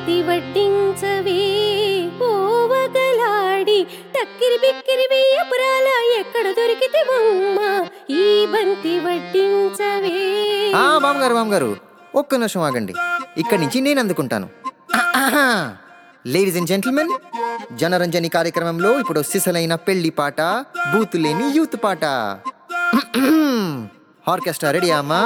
బంతి వడ్డించవే ఓవగలాడి టక్కిరి బిక్కిరి వెయ్యపురాల ఎక్కడ దొరికితే బొమ్మ ఈ బంతి వడ్డించవే ఆ బామ్మగారు బామ్మగారు ఒక్క నిమిషం ఆగండి ఇక్కడి నుంచి నేను అందుకుంటాను లేడీస్ అండ్ జెంటిల్మెన్ జనరంజని కార్యక్రమంలో ఇప్పుడు సిసలైన పెళ్లి పాట బూతు లేని యూత్ పాట ఆర్కెస్ట్రా రెడీ అమ్మా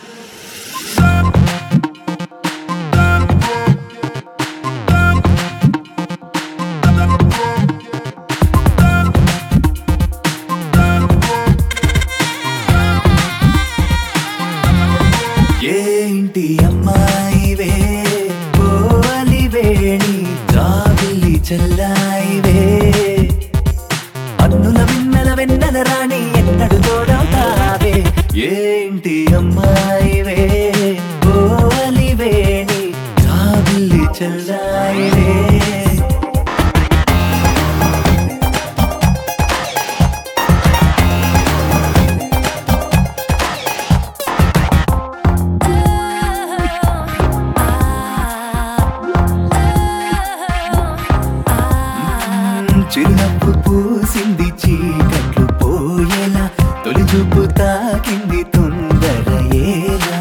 ఏంటి అమ్మాయివే కోలి వేణి జాబిల్లి చెల్లాయివే అన్నుల విన్నల వెన్నెల రాణి ఎన్నడు తోడవుతావే ఏంటి అమ్మాయివే కోలి వేణి జాబిల్లి చెల్లాయివే చిరునవ్వు పూసింది చీకట్లు పోయేలా తొలి చూపు తాకింది తొందర ఏలా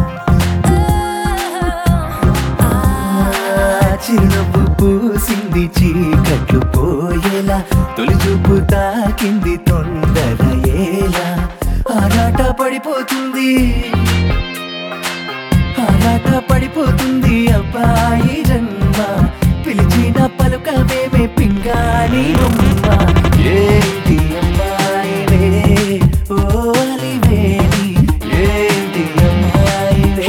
చిరునవ్వు పూసింది చీకట్లు పోయేలా తొలి చూపు తాకింది తొందర ఏలా ఆరాట పడిపోతుంది ఆరాట పడిపోతుంది అబ్బాయి జన్మ పిలిచిన పలుకవేమే పింగాణి బొమ్మ ఏంటి అమ్మాయివే ఓ అలివేణి ఏంటి అమ్మాయివే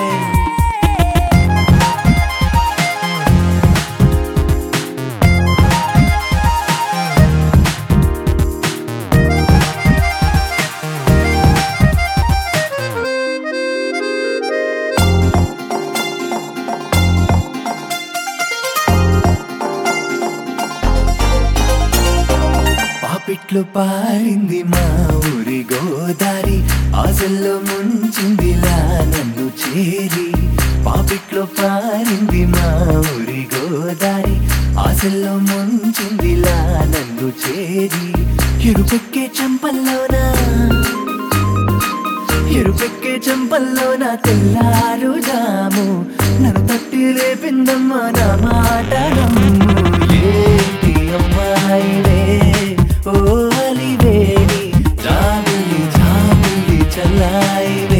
పాపిట్లో పారింది మా ఊరి గోదారి ఆశల్లో ముంచిందిలా నన్ను చేరి పాపిట్లో పారింది మా ఊరి గోదారి ఆశల్లో ముంచిందిలా నన్ను చేరి ఎరుపెక్కే చంపల్లోనా ఎరుపెక్కే చంపల్లోన తెల్లారు జాము నన్ను తట్టి లేపిందమ్మా నా మాట నమ్ము ఏంటి అమ్మాయివే ఓ అలివేణి జాబిలి జాబిలి చల్లాయివే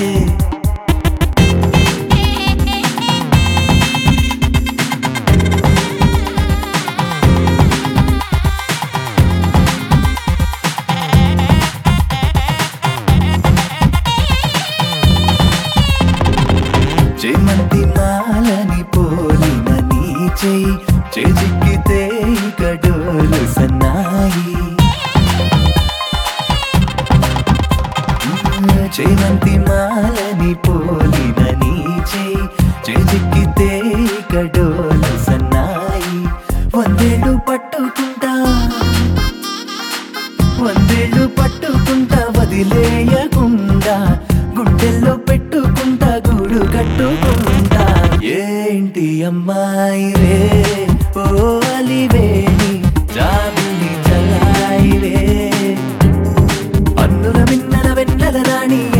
చేమంతి మాలని పోలిన నీ చేయి చేజిక్కితే గడోలు సన్నాయి చేమంతి మాలని పోలిన నీ చేయి చేజిక్కితే గడోలు సన్నాయి వందేళ్ళు పట్టుకుంటా వందేళ్ళు పట్టుకుంటా వదిలేయకుండా గుండెల్లో పెట్టుకుంటా గూడు కట్టుకుంటా ఏంటి అమ్మాయి రే ఓ అలివేణి జాబిలి చలాయివే అన్నుల విన్నల వెన్నెల రాణి